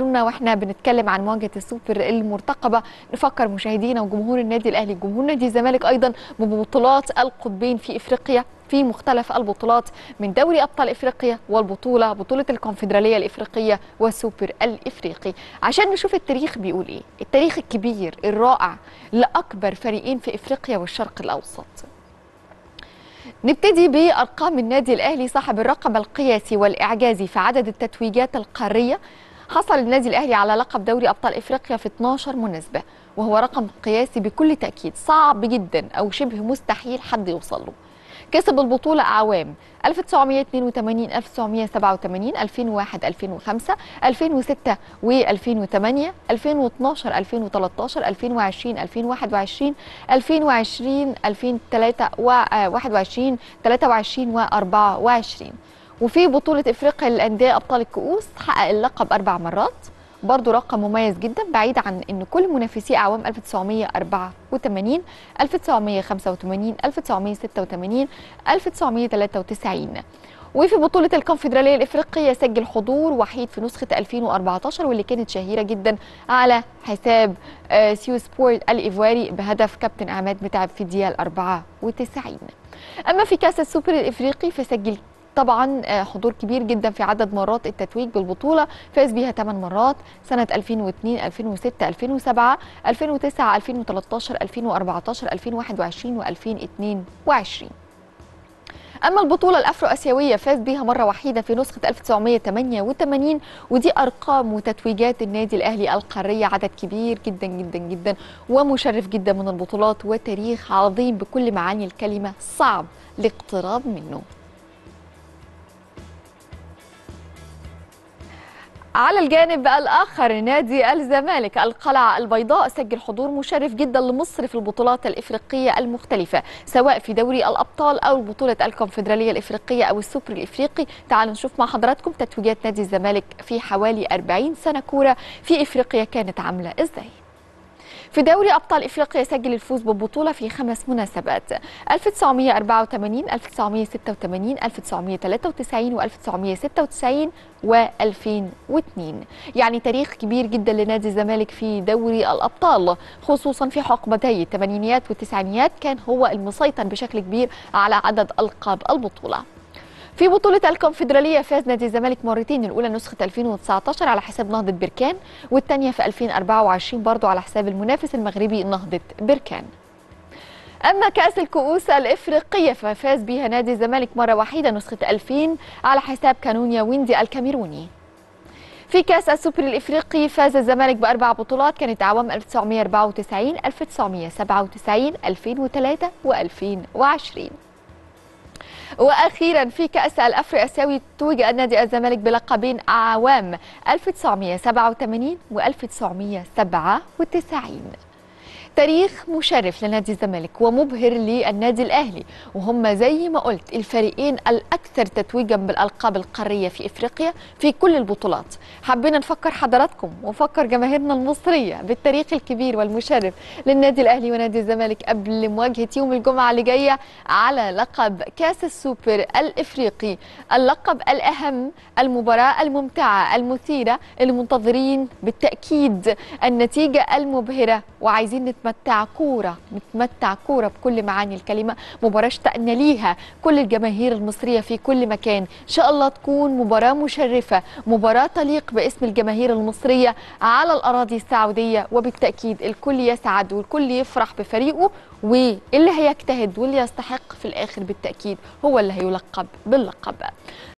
فكرنا واحنا بنتكلم عن مواجهه السوبر المرتقبه نفكر مشاهدينا وجمهور النادي الاهلي جمهور نادي الزمالك ايضا ببطولات القطبين في افريقيا في مختلف البطولات من دوري ابطال افريقيا والبطوله بطوله الكونفدراليه الافريقيه والسوبر الافريقي عشان نشوف التاريخ بيقول ايه التاريخ الكبير الرائع لاكبر فريقين في افريقيا والشرق الاوسط نبتدي بارقام النادي الاهلي صاحب الرقم القياسي والاعجازي في عدد التتويجات القاريه حصل النادي الاهلي على لقب دوري ابطال افريقيا في 12 مناسبه وهو رقم قياسي بكل تاكيد صعب جدا او شبه مستحيل حد يوصل له كسب البطولة أعوام 1982 1987 2001 2005 2006 و2008 2012 2013 2020 2021 2020 2021 23 و24 وفي بطولة افريقيا للأندية أبطال الكؤوس حقق اللقب أربع مرات برضه رقم مميز جدا بعيد عن ان كل منافسيه اعوام 1984 1985 1986 1993 وفي بطولة الكونفدرالية الإفريقية سجل حضور وحيد في نسخة 2014 واللي كانت شهيرة جدا على حساب سيو سبورت الإيفواري بهدف كابتن عماد متعب في الدقيقة 94 أما في كأس السوبر الإفريقي فسجل طبعا حضور كبير جدا في عدد مرات التتويج بالبطوله فاز بيها 8 مرات سنه 2002 2006 2007 2009 2013 2014 2021 و2022 اما البطوله الافرو اسيويه فاز بيها مره وحيده في نسخه 1988 ودي ارقام وتتويجات النادي الاهلي القاريه عدد كبير جدا جدا جدا ومشرف جدا من البطولات وتاريخ عظيم بكل معاني الكلمه صعب الاقتراب منه على الجانب الآخر نادي الزمالك القلعة البيضاء سجل حضور مشرف جدا لمصر في البطولات الإفريقية المختلفة سواء في دوري الأبطال أو بطولة الكونفدرالية الإفريقية أو السوبر الإفريقي تعالوا نشوف مع حضراتكم تتويجات نادي الزمالك في حوالي 40 سنة كورة في إفريقيا كانت عاملة إزاي في دوري أبطال إفريقيا سجل الفوز بالبطولة في خمس مناسبات 1984 1986 1993 و1996 و2002 يعني تاريخ كبير جدا لنادي الزمالك في دوري الأبطال خصوصا في حقبتي الثمانينيات والتسعينيات كان هو المسيطر بشكل كبير على عدد ألقاب البطولة في بطولة الكونفدرالية فاز نادي الزمالك مرتين الأولى نسخة 2019 على حساب نهضة بركان والثانية في 2024 برضو على حساب المنافس المغربي نهضة بركان أما كأس الكؤوس الإفريقية ففاز بها نادي الزمالك مرة واحدة نسخة 2000 على حساب كانونيا ويندي الكاميروني في كأس السوبر الإفريقي فاز الزمالك بأربع بطولات كانت أعوام 1994 1997 2003 و2020 واخيرا في كاس الافري اسيوي توج النادي الزمالك بلقبين اعوام 1987 و1997 تاريخ مشرف لنادي الزمالك ومبهر للنادي الاهلي وهم زي ما قلت الفريقين الاكثر تتويجا بالالقاب القاريه في افريقيا في كل البطولات حبينا نفكر حضراتكم ونفكر جماهيرنا المصريه بالتاريخ الكبير والمشرف للنادي الاهلي ونادي الزمالك قبل مواجهه يوم الجمعه اللي جايه على لقب كاس السوبر الافريقي اللقب الاهم المباراه الممتعه المثيره اللي منتظرين بالتاكيد النتيجه المبهره وعايزين نتمتع كوره نتمتع كوره بكل معاني الكلمه مباراه اشتقنا ليها كل الجماهير المصريه في كل مكان ان شاء الله تكون مباراه مشرفه مباراه تليق باسم الجماهير المصريه على الاراضي السعوديه وبالتاكيد الكل يسعد والكل يفرح بفريقه واللي هيجتهد واللي يستحق في الاخر بالتاكيد هو اللي هيلقب باللقب